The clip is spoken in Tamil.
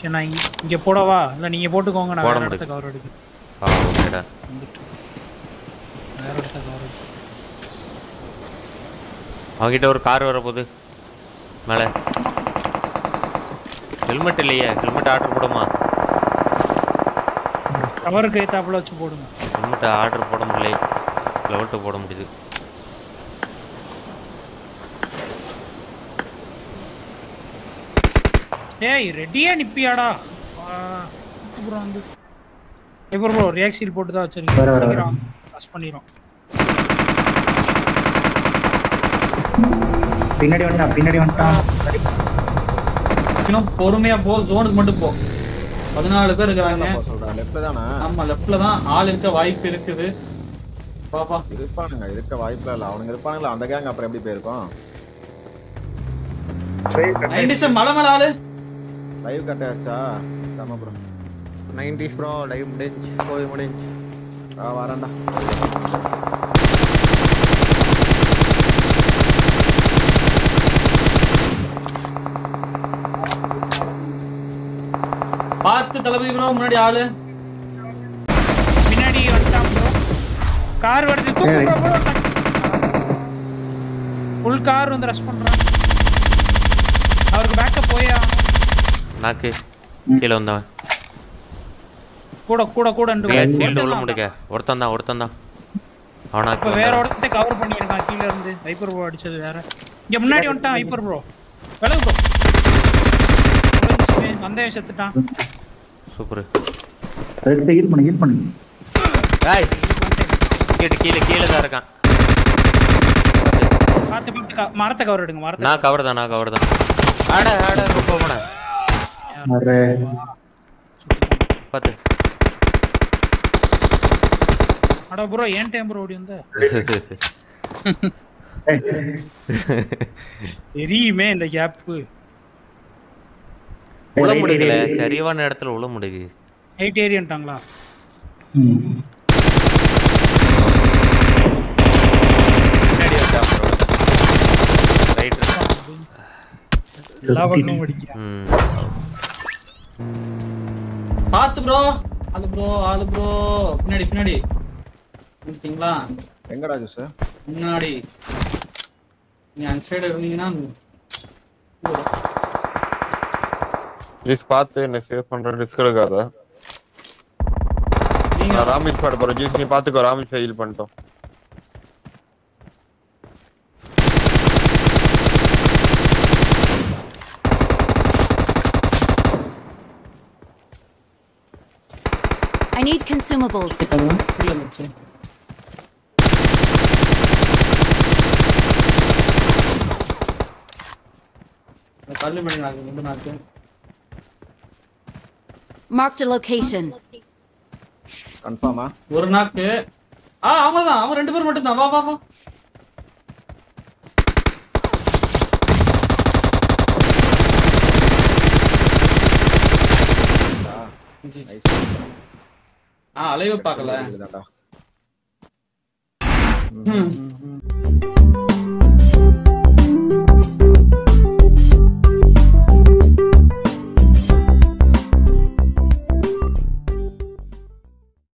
சரி நான் இங்க இங்க போடவா இல்ல நீங்க போட்டுக்கோங்க நான் போட வேற முடியும். இடத்த கவர் எடுக்கிறேன் ஆ ஓகேடா வந்துட்டு வேற இடத்த கவர் எடுக்கிறேன் அவன்கிட்ட ஒரு கார் வர போகுது மேலே ஹெல்மெட் இல்லையே ஹெல்மெட் ஆர்டர் போடுமா கவருக்கு ஏத்தாப்புல வச்சு போடுங்க ஹெல்மெட் ஆர்டர் போட முடியல லெவல் டூ போட முடியுது ஏய் ரெடியா நிப்பியாடா ப்ரோ வந்து இப்போ ப்ரோ ரியாக்சில் போட்டு தான் வச்சிருக்கீங்க வர, வர, வர. சீக்கிரம் பாஸ் பண்ணிரும் பின்னாடி வந்துட்டான் பின்னாடி வந்துட்டான் இன்னும் பொறுமையா போ ஜோனுக்கு மட்டும் போ பதினாலு பேர் இருக்கிறாங்க சொல்றேன் லெஃப்ட்ல தானே ஆமா லெஃப்ட்ல தான் ஆள் இருக்க வாய்ப்பு இருக்குது பாப்பா இருப்பானுங்க இருக்க வாய்ப்பே இல்ல அவனுங்க இருப்பானுங்களா அந்த கேங் அப்புறம் எப்படி போயிருக்கோம் நைன்டி செவன் மலை மேல ஆளு லைவ் கட் ஆச்சா செம ப்ரோ நைன்டிஸ் ப்ரோ லைவ் முடிஞ்சு போய் முடிஞ்சு ஆ வரேன்டா பார்த்து தளபதி bro, முன்னாடி ஆளு பின்னாடி வந்துட்டான் ப்ரோ கார் வருது ஃபுல் கார் வந்து ரஷ் பண்றான் அவருக்கு பேக்கப் போயா நாக்கு கீழே வந்தவன் கூட கூட கூட ஷீல்டு உள்ள முடிக்க ஒருத்தன் தான் ஒருத்தன் தான் அவனாக்கு இப்ப வேற வந்தவன். ஒருத்தத்தை கவர் பண்ணிருக்கான் கீழ இருந்து வைப்பர் ப்ரோ அடிச்சது வேற இங்க முன்னாடி வந்துட்டான் வைப்பர் ப்ரோ விலகு ப்ரோ வந்தே செத்துட்டான் சூப்பர் ரெண்டு ஹீல் பண்ணு ஹீல் பண்ணு ஏய் கீழே கீழே கீழே தான் இருக்கான் பார்த்து பார்த்து க- மரத்தை கவர் எடுங்க மரத்தை நான் கவர் தான் நான் கவர் தான் ஆட ஆட ரொம்ப போன அரே பார்த்து அட ப்ரோ ஏன் டைம் ப்ரோ ஓடி வந்த தெரியுமே இந்த கேப்பு உள்ள முடியல சரியான இடத்துல உள்ள முடியுது எயிட் ஏரியன்ட்டாங்களா ம். பின்னாடி வந்தா ரைட் எல்லா பக்கமும் படிக்கிறேன் ம் பார்த்து ப்ரோ ஆளு ப்ரோ ஆளு ப்ரோ பின்னாடி பின்னாடி இருக்கீங்களா எங்கடா ஜூஸ் முன்னாடி நீ அந்த சைடு இருந்தீங்கன்னா ஜீஸ் பார்த்து என்ன சேவ் பண்ற ரிஸ்க் எடுக்காத நீங்க நான் ராமில் பாட போறேன் ஜீஸ் நீ பாத்துக்கோ ராமில் ஃபெயில் பண்ணிட்டோம் I need consumables. கீழே இருந்துச்சு இந்த கல்லு மணி நாக்கு ரெண்டு நாக்கு Marked a location. கன்ஃபார்மா ஒரு நாக்கு ஆ அவங்கதான் அவன் ரெண்டு பேர் மட்டும் தான் வா வா வா ஆ அலைவை பார்க்கல இதுதான்டா ம்.